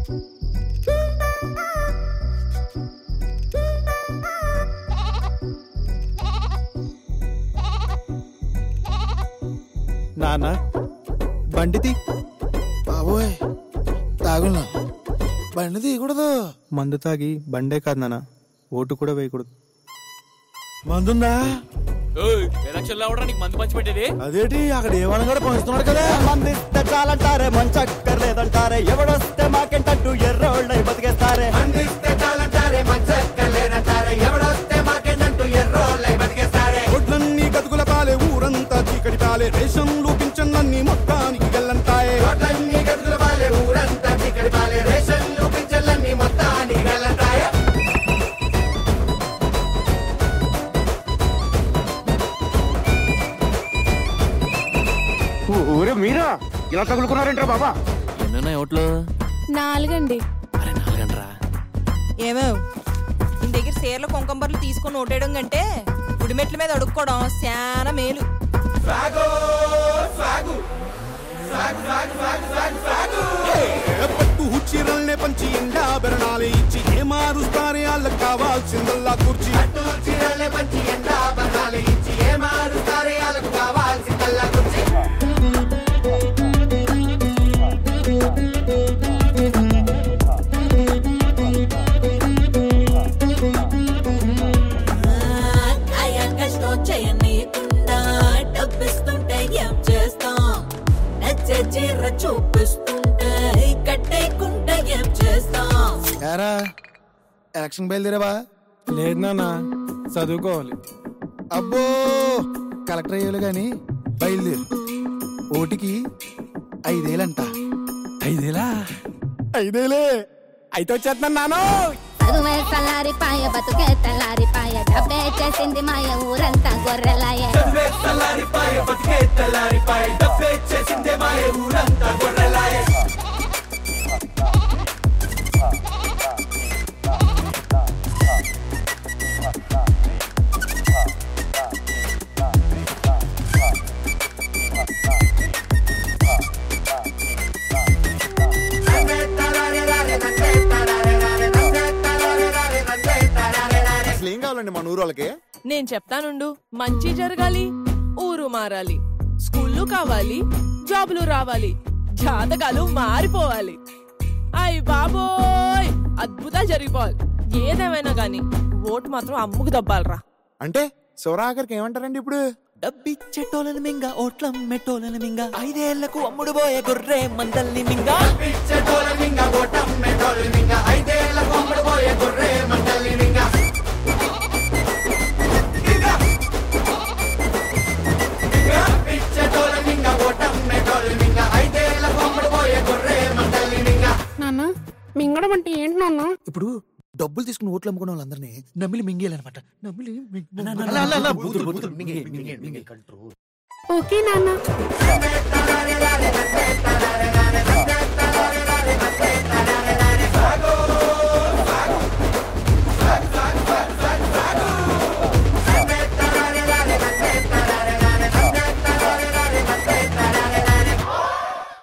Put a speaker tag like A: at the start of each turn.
A: నాన్న బండితి
B: బాబోయ్ తాగున్నా బండి తీయకూడదు
A: మందు తాగి బండే కాదు నాన్న ఓటు కూడా వేయకూడదు
B: మందుందా
C: ఎలక్షన్ లో అవడానికి మందు పంచి పెట్టేది
B: అదేటి అక్కడ ఏమన్నా కూడా పంచుతున్నాడు కదా
D: మందిస్తే చాలంటారే మంచక్కర్లేదంటారే ఎవడొస్తే మాకెంటట్టు ఎర్రోళ్ళై బతికేస్తారే
B: ఒడ్లన్నీ గతుకుల పాలే ఊరంతా చీకటి పాలే రేషన్లు పింఛన్లన్నీ మొత్తానికి గల్లంతాయే
E: ఊరే మీరా ఇలా తగులుకున్నారేంట్రా బాబా
C: ఎన్నున్నాయి ఓట్లు
F: నాలుగండి
C: అరే నాలుగంటరా
G: ఏమో నీ దగ్గర సీరలు కుంకంబర్లు తీసుకొని ఓటేయడం కంటే గుడిమెట్ల మీద అడుక్కోవడం చాలా మేలు
B: పట్టు చీరల్నే పంచి ఎండా బెరణాలే ఇచ్చి ఏ మారుస్తారే వాళ్ళకి కావాల్సిందల్లా కుర్చీ
H: కష్టం చేయనీయకుండా డబ్బిస్తుంటే ఏం చేస్తాం నచ్చే చీర చూపిస్తుంటే కట్టేయకుండా ఏం చేస్తాం
B: ఏరా ఎలక్షన్ బయలుదేరావా
A: లేదు నాన్న చదువుకోవాలి
B: అబ్బో కలెక్టర్ అయ్యాలి గాని బయలుదేరు ఓటికి ఐదేలంట
A: ఐదేలా ఐదేలే అయితే వచ్చేస్తున్నాను నాను
F: చదువే చల్లారిపాయ బతుకే తెల్లారిపాయ డబ్బే చేసింది మాయ ఊరంతా గొర్రెలాయే
B: అసలు ఏం కావాలండి మన ఊరు వాళ్ళకి
G: నేను చెప్తానుండు మంచి జరగాలి ఊరు మారాలి స్కూళ్ళు కావాలి జాబులు రావాలి జాతకాలు మారిపోవాలి అయ్ బాబోయ్ అద్భుతాలు జరిగిపోవాలి ఏదేమైనా గాని ఓటు మాత్రం అమ్ముకు దబ్బాలరా
B: అంటే శివరాఖరికి ఏమంటారండి ఇప్పుడు
D: డబ్బిచ్చేటోళ్ళని మింగ ఓట్లం మెట్టోళ్ళని మింగ ఐదేళ్లకు అమ్ముడు పోయే గొర్రె మందల్ని మింగ
F: నాన్న మింగడం అంటే ఏంటి నాన్న
B: ఇప్పుడు డబ్బులు తీసుకుని ఓట్లు అమ్ముకున్న వాళ్ళందరినీ నమ్మిలి మింగేయాలన్నమాట నమ్మిలి
F: ఓకే నాన్న